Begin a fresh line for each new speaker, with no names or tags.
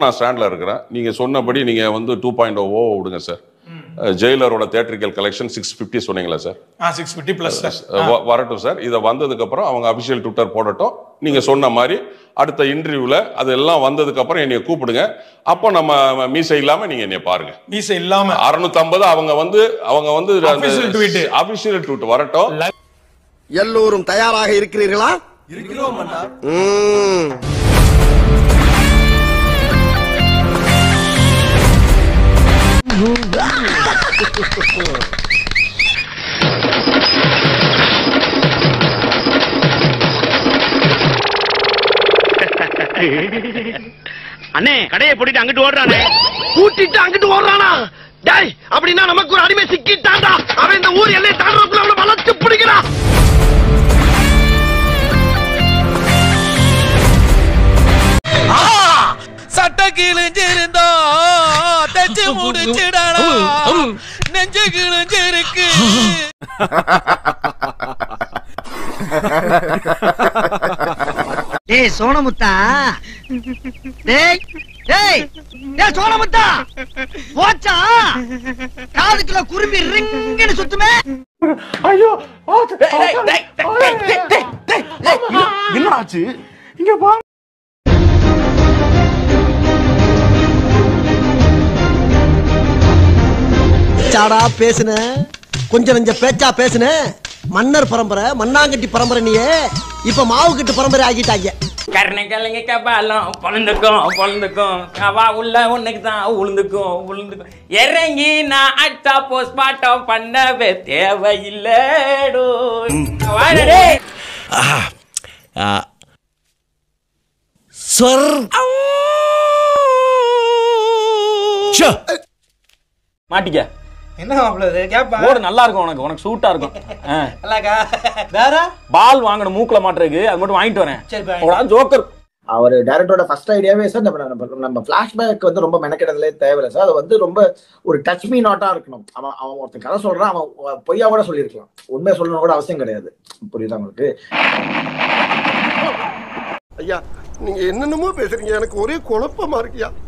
நான் ஸ்டாண்டில் இருக்கிறேன் நீங்கள் சொன்னபடி நீங்கள் வந்து டூ பாயிண்ட் ஓ விடுங்க சார் ஜெயிலரோட தேட்ரிக்கல் கலெக்ஷன் சிக்ஸ் ஃபிஃப்டி சொன்னீங்களா சார்
ஆ சிக்ஸ் ஃபிஃப்டி ப்ளஸ் சார்
வ- வரட்டும் சார் இதை வந்ததுக்கப்புறம் அவங்க அபிஷியல் ட்விட்டர் போடட்டும் நீங்கள் சொன்ன மாதிரி அடுத்த இன்டர்வியூவில் அதெல்லாம் வந்ததுக்கப்புறம் என்னைய கூப்பிடுங்க அப்போ நம்ம மீசை இல்லாமல் நீங்கள் என்னைய பாருங்க
மீசை இல்லாம
அறுநூத்தம்பது அவங்க வந்து அவங்க வந்து
Official tweet.
அபிஷியல் ட்வீட் வரட்டும்
எல்லோரும் தயாராக இருக்கிறீர்களா இருக்கிறோம் ம்
அண்ணே கடையை போட்டுட்டு அங்கிட்டு ஓடுறானே
கூட்டிட்டு அங்கிட்டு ஓடுறானா டேய் அப்படின்னா நமக்கு ஒரு அடிமை சிக்கிட்டான்டா அவன் இந்த ஊர் எல்லை தாண்டறதுக்குள்ள அவனை வளர்த்து பிடிக்கிறான்
சட்ட கிழிஞ்சிருந்தா தச்சு முடிச்சிடடா நெஞ்சு கிழிஞ்சிருக்கு
டேய் சோனமுத்தா டேய் டேய் டேய் சோனமுத்தா போச்சா காதுக்குள்ள குரும்பி ரிங்குன்னு சுத்துமே
சாடா பேசுன கொஞ்சம் நெஞ்ச பேச்சா பேசுன மன்னர் பரம்பரை மண்ணாங்கட்டி பரம்பரை நீயே இப்ப மாவு கட்டு பரம்பரை ஆகிட்டாங்க
கருணைக்கலைங்க கபாலம் பொழுந்துக்கும் பொழுந்துக்கும் கவா உள்ள உனக்கு தான் உளுந்துக்கும் உளுந்துக்கும் இறங்கி நான் அட்டா போஸ்ட் மாட்டம் பண்ணவே தேவையில்லடோ வாடடே
சொர்
மாட்டிக்க
என்ன மாப்பிள்ள இது கேப்பா
ஓடு நல்லா இருக்கும் உனக்கு உனக்கு சூட்டா இருக்கும் ஆ.
நல்லாக்கா வேற
பால் வாங்கணும் மூக்குல மாட்டுறதுக்கு அது மட்டும் வாங்கிட்டு வரேன்
சரி பா.
ஒரு ஜோக்கர்
அவர் டேரக்டரோட ஃபர்ஸ்ட் ஐடியாவே சார் நம்ம நம்ம நம்ம ஃபிளாஷ்பேக் வந்து ரொம்ப மெனக்கெடலே தேவையில்லை சார் அது வந்து ரொம்ப ஒரு டச் மீ நாட்டா இருக்கணும் அவன் அவன் ஒருத்தன் கதை சொல்றான் அவன் பொய்யா கூட சொல்லியிருக்கலாம் உண்மையை சொல்லணும் கூட அவசியம் கிடையாது புரியுதா உங்களுக்கு
ஐயா நீங்க என்னென்னமோ பேசுறீங்க எனக்கு ஒரே குழப்பமா இருக்கியா